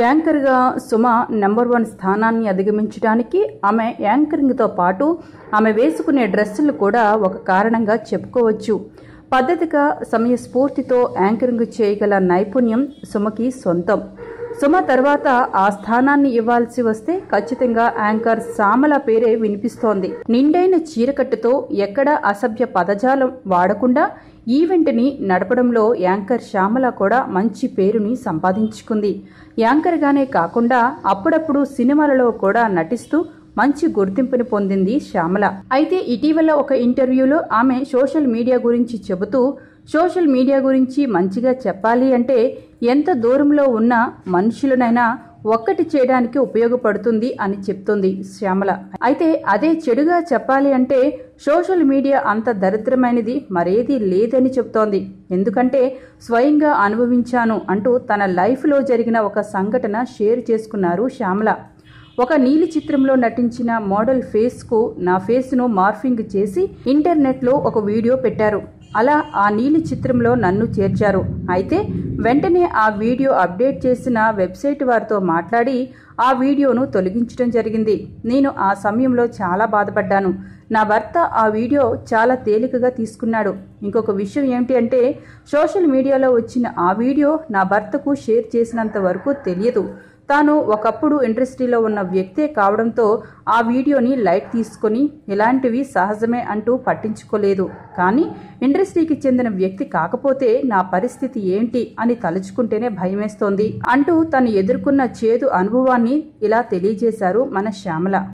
యాంకర్గా Suma number one స్థానాన్ని అధిగమించడానికి ఆమె యాంకరింగ్తో పాటు ఆమె వేసుకునే డ్రెస్సులు కూడా ఒక కారణంగా చెప్పుకోవచ్చు పద్ధతిగా సమయస్ఫూర్తితో యాంకరింగ్ చేయగల నైపుణ్యం సుమకి సొంతం సుమ తర్వాత ఆ స్థానాన్ని ఇవ్వాల్సి వస్తే ఖచ్చితంగా యాంకర్ సామల పేరే వినిపిస్తోంది నిండైన చీరకట్టుతో ఎక్కడ అసభ్య పదజాలం వాడకుండా ఈవెంట్ని నడపడంలో యాంకర్ శ్యామల కూడా మంచి పేరుని సంపాదించుకుంది యాంకర్గానే కాకుండా అప్పుడప్పుడు సినిమాలలో కూడా నటిస్తూ మంచి గుర్తింపుని పొందింది శ్యామల అయితే ఇటీవల ఒక ఇంటర్వ్యూలో ఆమె సోషల్ మీడియా గురించి చెబుతూ సోషల్ మీడియా గురించి మంచిగా చెప్పాలి అంటే ఎంత దూరంలో ఉన్న మనుషులనైనా ఒక్కటి చేయడానికి ఉపయోగపడుతుంది అని చెప్తుంది శ్యామల అయితే అదే చెడుగా చెప్పాలి అంటే సోషల్ మీడియా అంత దరిద్రమైనది మరేది లేదని చెప్తోంది ఎందుకంటే స్వయంగా అనుభవించాను అంటూ తన లైఫ్లో జరిగిన ఒక సంఘటన షేర్ చేసుకున్నారు శ్యామల ఒక నీలి చిత్రంలో నటించిన మోడల్ ఫేస్కు నా ఫేస్ను మార్ఫింగ్ చేసి ఇంటర్నెట్లో ఒక వీడియో పెట్టారు అలా ఆ నీలి చిత్రంలో నన్ను చేర్చారు అయితే వెంటనే ఆ వీడియో అప్డేట్ చేసిన వెబ్సైట్ వారితో మాట్లాడి ఆ వీడియోను తొలగించడం జరిగింది నేను ఆ సమయంలో చాలా బాధపడ్డాను నా భర్త ఆ వీడియో చాలా తేలికగా తీసుకున్నాడు ఇంకొక విషయం ఏమిటి అంటే సోషల్ మీడియాలో వచ్చిన ఆ వీడియో నా భర్తకు షేర్ చేసినంత వరకు తెలియదు తాను ఒకప్పుడు ఇండస్ట్రీలో ఉన్న వ్యక్తే కావడంతో ఆ వీడియోని లైట్ తీసుకొని ఇలాంటివి సహజమే అంటూ పట్టించుకోలేదు కానీ ఇండస్ట్రీకి చెందిన వ్యక్తి కాకపోతే నా పరిస్థితి ఏంటి అని తలుచుకుంటేనే భయమేస్తోంది అంటూ తను ఎదుర్కొన్న చేదు అనుభవాన్ని ఇలా తెలియజేశారు మన శ్యామల